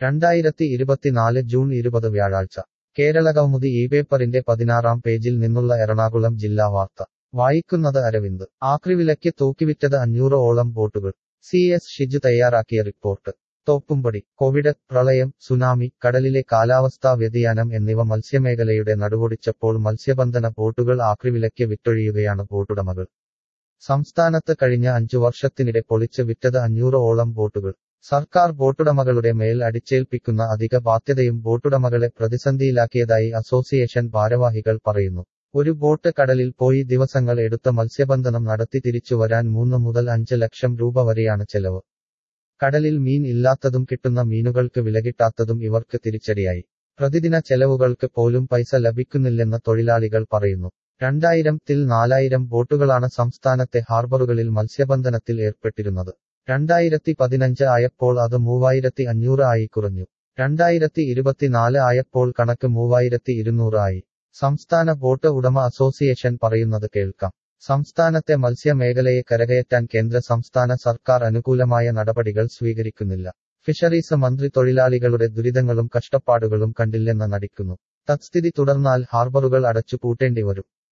രണ്ടായിരത്തി ഇരുപത്തിനാല് ജൂൺ ഇരുപത് വ്യാഴാഴ്ച കേരളകൗമുദി ഈ പേപ്പറിന്റെ പതിനാറാം പേജിൽ നിന്നുള്ള എറണാകുളം ജില്ലാ വാർത്ത വായിക്കുന്നത് അരവിന്ദ് ആക്രിവിലയ്ക്ക് തൂക്കിവിറ്റത് അഞ്ഞൂറ് ഓളം ബോട്ടുകൾ സി എസ് ഷിജു തയ്യാറാക്കിയ റിപ്പോർട്ട് തോപ്പുംപടി കോവിഡ് പ്രളയം സുനാമി കടലിലെ കാലാവസ്ഥാ വ്യതിയാനം എന്നിവ മത്സ്യമേഖലയുടെ നടുവൊടിച്ചപ്പോൾ മത്സ്യബന്ധന ബോട്ടുകൾ ആക്രിവിലയ്ക്ക് വിറ്റൊഴിയുകയാണ് ബോട്ടുടമകൾ സംസ്ഥാനത്ത് കഴിഞ്ഞ അഞ്ചു വർഷത്തിനിടെ പൊളിച്ച് വിറ്റത് അഞ്ഞൂറ് ഓളം ബോട്ടുകൾ സർക്കാർ ബോട്ടുടമകളുടെ മേൽ അടിച്ചേൽപ്പിക്കുന്ന അധിക ബാധ്യതയും ബോട്ടുടമകളെ പ്രതിസന്ധിയിലാക്കിയതായി അസോസിയേഷൻ ഭാരവാഹികൾ പറയുന്നു ഒരു ബോട്ട് കടലിൽ പോയി ദിവസങ്ങൾ എടുത്ത മത്സ്യബന്ധനം നടത്തി തിരിച്ചു വരാൻ മൂന്ന് മുതൽ അഞ്ച് ലക്ഷം രൂപ വരെയാണ് ചെലവ് കടലിൽ മീൻ ഇല്ലാത്തതും കിട്ടുന്ന മീനുകൾക്ക് വിലകിട്ടാത്തതും ഇവർക്ക് തിരിച്ചടിയായി പ്രതിദിന ചെലവുകൾക്ക് പോലും പൈസ ലഭിക്കുന്നില്ലെന്ന് തൊഴിലാളികൾ പറയുന്നു രണ്ടായിരം ത്തിൽ നാലായിരം ബോട്ടുകളാണ് സംസ്ഥാനത്തെ ഹാർബറുകളിൽ മത്സ്യബന്ധനത്തിൽ ഏർപ്പെട്ടിരുന്നത് രണ്ടായിരത്തി പതിനഞ്ച് ആയപ്പോൾ അത് മൂവായിരത്തി അഞ്ഞൂറ് ആയി കുറഞ്ഞു രണ്ടായിരത്തി ഇരുപത്തിനാല് ആയപ്പോൾ കണക്ക് മൂവായിരത്തി ഇരുന്നൂറ് ആയി സംസ്ഥാന ബോട്ട് ഉടമ അസോസിയേഷൻ പറയുന്നത് കേൾക്കാം സംസ്ഥാനത്തെ മത്സ്യമേഖലയെ കരകയറ്റാൻ കേന്ദ്ര സംസ്ഥാന സർക്കാർ അനുകൂലമായ നടപടികൾ സ്വീകരിക്കുന്നില്ല ഫിഷറീസ് മന്ത്രി തൊഴിലാളികളുടെ ദുരിതങ്ങളും കഷ്ടപ്പാടുകളും കണ്ടില്ലെന്ന് നടിക്കുന്നു തത്സ്ഥിതി തുടർന്നാൽ ഹാർബറുകൾ അടച്ചുപൂട്ടേണ്ടി വരും